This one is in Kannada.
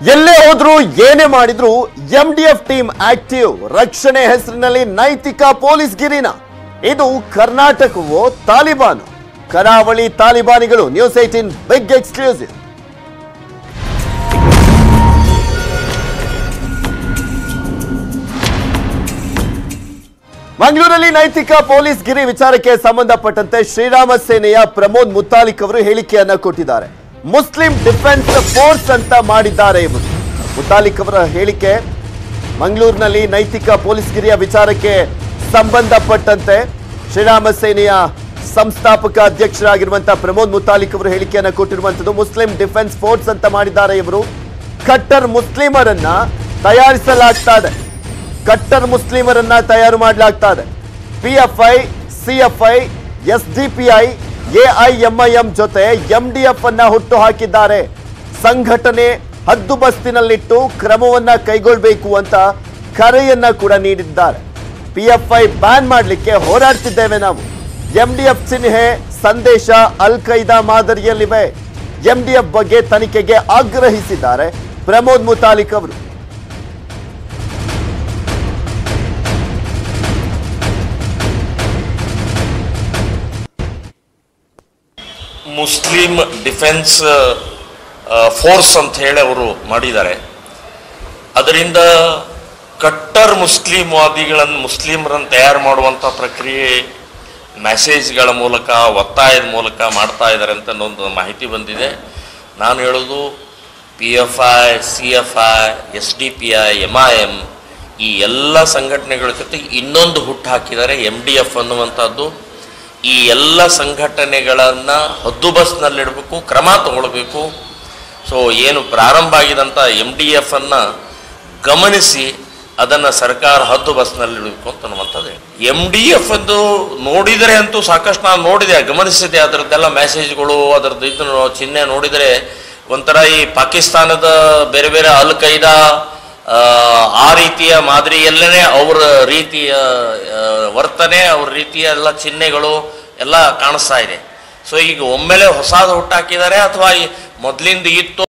ಎಲ್ಲೇ ಹೋದ್ರು ಏನೇ ಮಾಡಿದ್ರು M D F team active ರಕ್ಷಣೆ ಹೆಸರಿನಲ್ಲಿ ನೈತಿಕ ಪೊಲೀಸ್ ಗಿರಿನ ಇದು ಕರ್ನಾಟಕವೋ ತಾಲಿಬಾನ್ ಕರಾವಳಿ ತಾಲಿಬಾನಿಗಳು ನ್ಯೂಸ್ ಏಟೀನ್ ಬಿಗ್ ಎಕ್ಸ್ಕ್ಲೂಸಿವ್ ಮಂಗಳೂರಲ್ಲಿ ನೈತಿಕ ಪೊಲೀಸ್ ಗಿರಿ ವಿಚಾರಕ್ಕೆ ಸಂಬಂಧಪಟ್ಟಂತೆ ಶ್ರೀರಾಮ ಸೇನೆಯ ಪ್ರಮೋದ್ ಮುತಾಲಿಕ್ ಅವರು ಹೇಳಿಕೆಯನ್ನ ಕೊಟ್ಟಿದ್ದಾರೆ ಮುಸ್ಲಿಂ ಡಿಫೆನ್ಸ್ ಫೋರ್ಸ್ ಅಂತ ಮಾಡಿದ್ದಾರೆ ಇವರು ಮುತಾಲಿಕ್ ಅವರ ಹೇಳಿಕೆ ಮಂಗಳೂರಿನಲ್ಲಿ ನೈತಿಕ ಪೊಲೀಸ್ ಗಿರಿಯ ವಿಚಾರಕ್ಕೆ ಸಂಬಂಧಪಟ್ಟಂತೆ ಶ್ರೀರಾಮ ಸೇನೆಯ ಸಂಸ್ಥಾಪಕ ಅಧ್ಯಕ್ಷರಾಗಿರುವಂತಹ ಪ್ರಮೋದ್ ಮುತಾಲಿಕ್ ಅವರು ಹೇಳಿಕೆಯನ್ನ ಕೊಟ್ಟಿರುವಂತದ್ದು ಮುಸ್ಲಿಂ ಡಿಫೆನ್ಸ್ ಫೋರ್ಸ್ ಅಂತ ಮಾಡಿದ್ದಾರೆ ಇವರು ಕಟ್ಟರ್ ಮುಸ್ಲಿಮರನ್ನ ತಯಾರಿಸಲಾಗ್ತಾ ಇದೆ ಕಟ್ಟರ್ ಮುಸ್ಲಿಮರನ್ನ ತಯಾರು ಮಾಡಲಾಗ್ತಾ ಇದೆ PFI CFI S D P I AIMIM ಜೊತೆ ಎಂಡಿಎಫ್ ಅನ್ನ ಹುಟ್ಟು ಹಾಕಿದ್ದಾರೆ ಸಂಘಟನೆ ಹದ್ದುಬಸ್ತಿನಲ್ಲಿಟ್ಟು ಕ್ರಮವನ್ನ ಕೈಗೊಳ್ಳಬೇಕು ಅಂತ ಕರೆಯನ್ನ ಕೂಡ ನೀಡಿದ್ದಾರೆ ಪಿಎಫ್ಐ ಬ್ಯಾನ್ ಮಾಡಲಿಕ್ಕೆ ಹೋರಾಡ್ತಿದ್ದೇವೆ ನಾವು ಎಂಡಿಎಫ್ ಚಿಹ್ನೆ ಸಂದೇಶ ಅಲ್ ಖೈದಾ ಮಾದರಿಯಲ್ಲಿವೆ ಎಂಡಿಎಫ್ ಬಗ್ಗೆ ತನಿಖೆಗೆ ಆಗ್ರಹಿಸಿದ್ದಾರೆ ಪ್ರಮೋದ್ ಮುತಾಲಿಕ್ ಅವರು ಮುಸ್ಲಿಂ ಡಿಫೆನ್ಸ್ ಫೋರ್ಸ್ ಅಂತ ಹೇಳಿ ಅವರು ಮಾಡಿದ್ದಾರೆ ಅದರಿಂದ ಕಟ್ಟರ್ ಮುಸ್ಲಿಂವಾದಿಗಳನ್ನು ಮುಸ್ಲಿಮರನ್ನು ತಯಾರು ಮಾಡುವಂಥ ಪ್ರಕ್ರಿಯೆ ಮೆಸೇಜ್ಗಳ ಮೂಲಕ ಒತ್ತಾಯದ ಮೂಲಕ ಮಾಡ್ತಾ ಇದ್ದಾರೆ ಅಂತ ಒಂದು ಮಾಹಿತಿ ಬಂದಿದೆ ನಾನು ಹೇಳೋದು P F I C F I S D P I M I M ಈ ಎಲ್ಲ ಸಂಘಟನೆಗಳ ಜೊತೆ ಇನ್ನೊಂದು ಹುಟ್ಟು ಹಾಕಿದ್ದಾರೆ ಎಮ್ ಡಿ ಎಫ್ ಅನ್ನುವಂಥದ್ದು ಈ ಎಲ್ಲ ಸಂಘಟನೆಗಳನ್ನು ಹದ್ದುಬಸ್ನಲ್ಲಿಡಬೇಕು ಕ್ರಮ ತಗೊಳ್ಬೇಕು ಸೊ ಏನು ಪ್ರಾರಂಭ ಆಗಿದಂಥ ಎಮ್ ಡಿ ಎಫ್ ಅನ್ನು ಗಮನಿಸಿ ಅದನ್ನು ಸರ್ಕಾರ ಹದ್ದು ಬಸ್ನಲ್ಲಿಡಬೇಕು ಅಂತ ಅನ್ನುವಂಥದ್ದು ಎಮ್ ಡಿ ಎಫ್ ಅದು ನೋಡಿದರೆ ಅಂತೂ ಸಾಕಷ್ಟು ನಾನು ನೋಡಿದೆ ಗಮನಿಸಿದೆ ಅದರದ್ದೆಲ್ಲ ಮೆಸೇಜ್ಗಳು ಅದರದ್ದು ಇದನ್ನು ಚಿಹ್ನೆ ನೋಡಿದರೆ ಒಂಥರ ಈ ಪಾಕಿಸ್ತಾನದ ಬೇರೆ ಬೇರೆ ಅಲ್ ಖೈದಾ ಆ, ಆ ರೀತಿಯ ಮಾದರಿಯಲ್ಲೇ ಅವರ ರೀತಿಯ ಆ, ವರ್ತನೆ ಅವ್ರ ರೀತಿಯ ಎಲ್ಲ ಚಿಹ್ನೆಗಳು ಎಲ್ಲ ಕಾಣಿಸ್ತಾ ಇದೆ ಸೊ ಈಗ ಒಮ್ಮೆಲೆ ಹೊಸದು ಹುಟ್ಟಾಕಿದ್ದಾರೆ ಅಥವಾ ಈ ಮೊದಲಿಂದ ಇತ್ತು